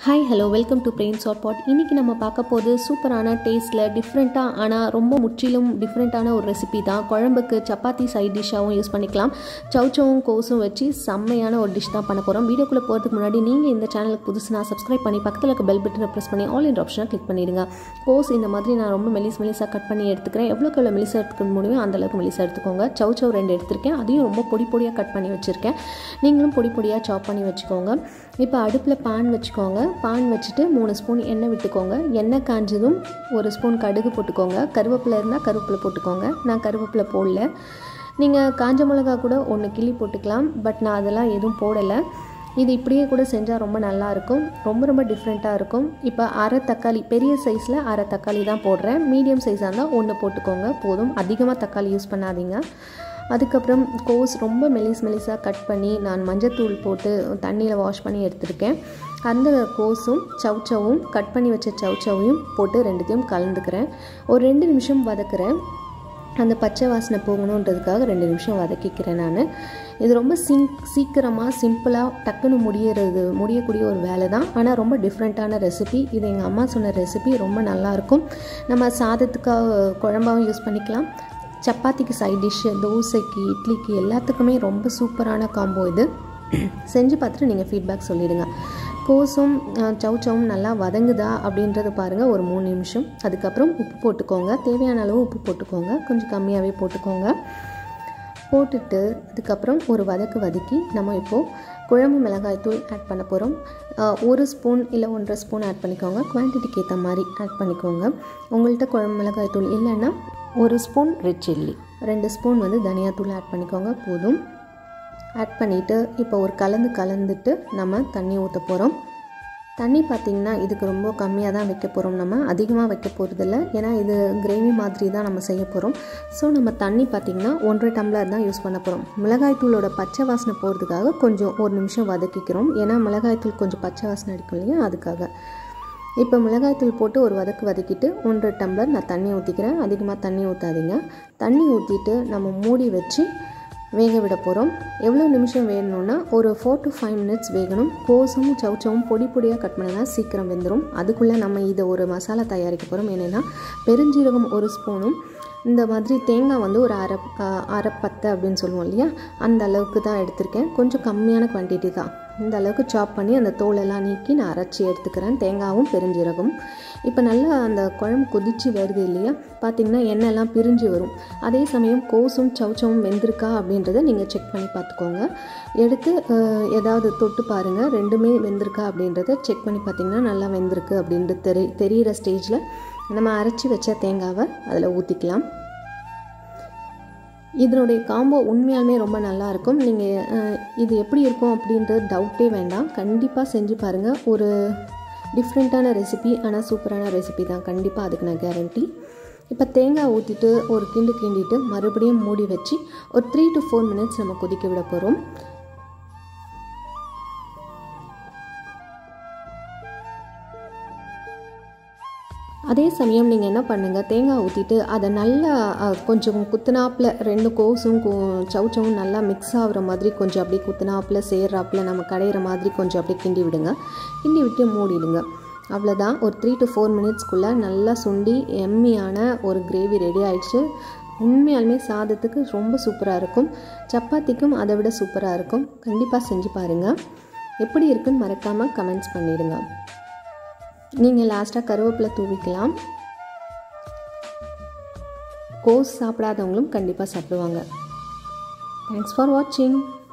hi hello welcome to brain chatbot இன்றைக்கி நம்ம பார்க்க போது சூப்பரான டேஸ்ட்டில் டிஃப்ரெண்ட்டாக ஆனால் ரொம்ப முற்றிலும் டிஃப்ரெண்ட்டான ஒரு ரெசிபி தான் குழம்புக்கு சப்பாத்தி சைட் டிஷ்ஷாகவும் யூஸ் பண்ணிக்கலாம் சவுச்சவும் கோஸும் வச்சு செம்மையான ஒரு டிஷ் தான் பண்ண போகிறோம் வீடியோக்குள்ளே போகிறதுக்கு முன்னாடி நீங்கள் இந்த சேனலுக்கு புதுசுனா சப்ஸ்கிரைப் பண்ணி பக்கத்தில் இருக்க பெல் பட்டனை ப்ரெஸ் பண்ணி ஆல் இன் ஆப்ஷனை கிளிக் பண்ணிடுங்க கோஸ் இந்த மாதிரி நான் ரொம்ப மெலிஸ் மெலிஸாக கட் பண்ணி எடுத்துக்கிறேன் எவ்வளோக்கு எவ்வளோ மெலிசாக எடுத்துக்க முடியுமோ அந்தளவுக்கு மெலிசாக எடுத்துக்கோங்க சவுச்சவ் ரெண்டு எடுத்திருக்கேன் அதையும் ரொம்ப பொடி பொடியாக கட் பண்ணி வச்சுருக்கேன் நீங்களும் பொடி பொடியாக சாப் பண்ணி வச்சுக்கோங்க இப்போ அடுப்பில் பான் வச்சுக்கோங்க பான் வச்சுட்டு மூணு ஸ்பூன் எண்ணெய் விட்டுக்கோங்க எண்ணெய் காஞ்சதும் ஒரு ஸ்பூன் கடுகு போட்டுக்கோங்க கருவேப்பிலை இருந்தால் கருவேப்பிலை போட்டுக்கோங்க நான் கருவேப்பிலை போடல நீங்கள் காஞ்ச மிளகா கூட ஒன்று கிள்ளி போட்டுக்கலாம் பட் நான் அதெல்லாம் எதுவும் போடலை இது இப்படியே கூட செஞ்சால் ரொம்ப நல்லாயிருக்கும் ரொம்ப ரொம்ப டிஃப்ரெண்ட்டாக இருக்கும் இப்போ அரை தக்காளி பெரிய சைஸில் அரை தக்காளி தான் போடுறேன் மீடியம் சைஸாக இருந்தால் ஒன்று போட்டுக்கோங்க போதும் அதிகமாக தக்காளி யூஸ் பண்ணாதீங்க அதுக்கப்புறம் கோஸ் ரொம்ப மெலிஸ் மெலிஸாக கட் பண்ணி நான் மஞ்சத்தூள் போட்டு தண்ணியில் வாஷ் பண்ணி எடுத்திருக்கேன் அந்த கோஸும் சவுச்சவும் கட் பண்ணி வச்ச சவுச்சவையும் போட்டு ரெண்டுத்தையும் கலந்துக்கிறேன் ஒரு ரெண்டு நிமிஷம் வதக்குறேன் அந்த பச்சை வாசனை போகணுன்றதுக்காக ரெண்டு நிமிஷம் வதக்கிக்கிறேன் நான் இது ரொம்ப சிங் சீக்கிரமாக சிம்பிளாக டக்குன்னு முடியறது முடியக்கூடிய ஒரு வேலை தான் ஆனால் ரொம்ப டிஃப்ரெண்ட்டான ரெசிபி இது எங்கள் அம்மா சொன்ன ரெசிபி ரொம்ப நல்லாயிருக்கும் நம்ம சாதத்துக்காக குழம்பாகவும் யூஸ் பண்ணிக்கலாம் சப்பாத்திக்கு சைட் டிஷ்ஷு தோசைக்கு இட்லிக்கு எல்லாத்துக்குமே ரொம்ப சூப்பரான காம்போ இது செஞ்சு பார்த்துட்டு நீங்கள் ஃபீட்பேக் சொல்லிவிடுங்க கோஸும் சவுச்சவும் நல்லா வதங்குதா அப்படின்றத பாருங்கள் ஒரு மூணு நிமிஷம் அதுக்கப்புறம் உப்பு போட்டுக்கோங்க தேவையான அளவு உப்பு போட்டுக்கோங்க கொஞ்சம் கம்மியாகவே போட்டுக்கோங்க போட்டுட்டு அதுக்கப்புறம் ஒரு வதக்கு வதக்கி நம்ம இப்போது குழம்பு மிளகாய் தூள் ஆட் பண்ண போகிறோம் ஒரு ஸ்பூன் இல்லை ஒன்றரை ஸ்பூன் ஆட் பண்ணிக்கோங்க குவான்டிட்டிக்கு ஏற்ற மாதிரி ஆட் பண்ணிக்கோங்க உங்கள்கிட்ட குழம்பு மிளகாய் தூள் இல்லைன்னா ஒரு ஸ்பூன் ரெட் சில்லி ரெண்டு ஸ்பூன் வந்து தனியாத்தூள் ஆட் பண்ணிக்கோங்க போதும் ஆட் பண்ணிவிட்டு இப்போ ஒரு கலந்து கலந்துட்டு நம்ம தண்ணி ஊற்ற போகிறோம் தண்ணி பார்த்திங்கன்னா இதுக்கு ரொம்ப கம்மியாக தான் வைக்க போகிறோம் நம்ம அதிகமாக வைக்க போகிறதில்ல ஏன்னா இது கிரேவி மாதிரி தான் நம்ம செய்ய போகிறோம் ஸோ நம்ம தண்ணி பார்த்திங்கன்னா ஒன்றரை டம்ளர் தான் யூஸ் பண்ண போகிறோம் மிளகாய் தூளோட பச்சை வாசனை போகிறதுக்காக கொஞ்சம் ஒரு நிமிஷம் வதக்கிக்கிறோம் ஏன்னா மிளகாய் தூள் கொஞ்சம் பச்சை வாசனை அடிக்கும் இல்லையா அதுக்காக இப்போ மிளகாய்த்தூள் போட்டு ஒரு வதக்கு வதக்கிட்டு ஒன்றரை டம்ளர் நான் தண்ணி ஊற்றிக்கிறேன் அதிகமாக தண்ணி ஊற்றாதீங்க தண்ணி ஊற்றிட்டு நம்ம மூடி வச்சு வேக விட போகிறோம் எவ்வளோ நிமிஷம் வேகணும்னா ஒரு ஃபோர் டு ஃபைவ் மினிட்ஸ் வேகணும் கோஸும் சவுச்சவும் பொடி பொடியாக கட் பண்ணால் சீக்கிரம் வெந்துடும் அதுக்குள்ளே நம்ம இதை ஒரு மசாலா தயாரிக்க போகிறோம் என்னென்னா பெருஞ்சீரகம் ஒரு ஸ்பூனும் இந்த மாதிரி தேங்காய் வந்து ஒரு அரை அரை பத்தை அப்படின்னு சொல்லுவோம் இல்லையா அந்த அளவுக்கு தான் எடுத்திருக்கேன் கொஞ்சம் கம்மியான குவான்டிட்டி தான் இந்த அளவுக்கு சாப் பண்ணி அந்த தோலெல்லாம் நீக்கி நான் அரைச்சி எடுத்துக்கிறேன் தேங்காயும் பெருஞ்சீரகம் இப்போ நல்லா அந்த குழம்பு கொதிச்சு வருது இல்லையா பார்த்திங்கன்னா எண்ணெய்லாம் பிரிஞ்சு வரும் அதே சமயம் கோஸும் சவுச்சவும் வெந்திருக்கா அப்படின்றத நீங்கள் செக் பண்ணி பார்த்துக்கோங்க எடுத்து ஏதாவது தொட்டு பாருங்கள் ரெண்டுமே வெந்திருக்கா அப்படின்றத செக் பண்ணி பார்த்திங்கன்னா நல்லா வெந்திருக்கு அப்படின்றது தெரி தெரிகிற ஸ்டேஜில் நம்ம அரைச்சி வச்ச தேங்காவை அதில் ஊற்றிக்கலாம் இதனுடைய காம்போ உண்மையாலுமே ரொம்ப நல்லாயிருக்கும் நீங்கள் இது எப்படி இருக்கும் அப்படின்றது டவுட்டே வேண்டாம் கண்டிப்பாக செஞ்சு பாருங்கள் ஒரு டிஃப்ரெண்ட்டான ரெசிபி ஆனால் சூப்பரான ரெசிபி தான் கண்டிப்பாக அதுக்கு நான் கேரண்டி இப்போ தேங்காய் ஊற்றிட்டு ஒரு கிண்டு கிண்டிட்டு மறுபடியும் மூடி வச்சு ஒரு த்ரீ டு ஃபோர் மினிட்ஸ் நம்ம கொதிக்க விட போகிறோம் அதே சமயம் நீங்கள் என்ன பண்ணுங்கள் தேங்காய் ஊற்றிட்டு அதை நல்லா கொஞ்சம் குத்துனாப்பில் ரெண்டு கோஸும் சவுச்சவும் நல்லா மிக்ஸ் ஆகிற மாதிரி கொஞ்சம் அப்படியே குத்துனாப்பில் சேர்றாப்பில் நம்ம கடையிற மாதிரி கொஞ்சம் அப்படியே கிண்டி விடுங்க கிண்டி விட்டு மூடிடுங்க அவ்வளோதான் ஒரு த்ரீ டு ஃபோர் மினிட்ஸ்க்குள்ளே நல்லா சுண்டி எம்மியான ஒரு கிரேவி ரெடி ஆயிடுச்சு உண்மையாலுமே சாதத்துக்கு ரொம்ப சூப்பராக இருக்கும் சப்பாத்திக்கும் அதை விட சூப்பராக இருக்கும் கண்டிப்பாக செஞ்சு பாருங்கள் எப்படி இருக்குன்னு மறக்காமல் கமெண்ட்ஸ் பண்ணிவிடுங்க நீங்கள் லாஸ்ட்டாக கருவேப்பிலை தூவிக்கலாம் கோஸ் சாப்பிடாதவங்களும் கண்டிப்பாக சாப்பிடுவாங்க தேங்க்ஸ் ஃபார் வாட்சிங்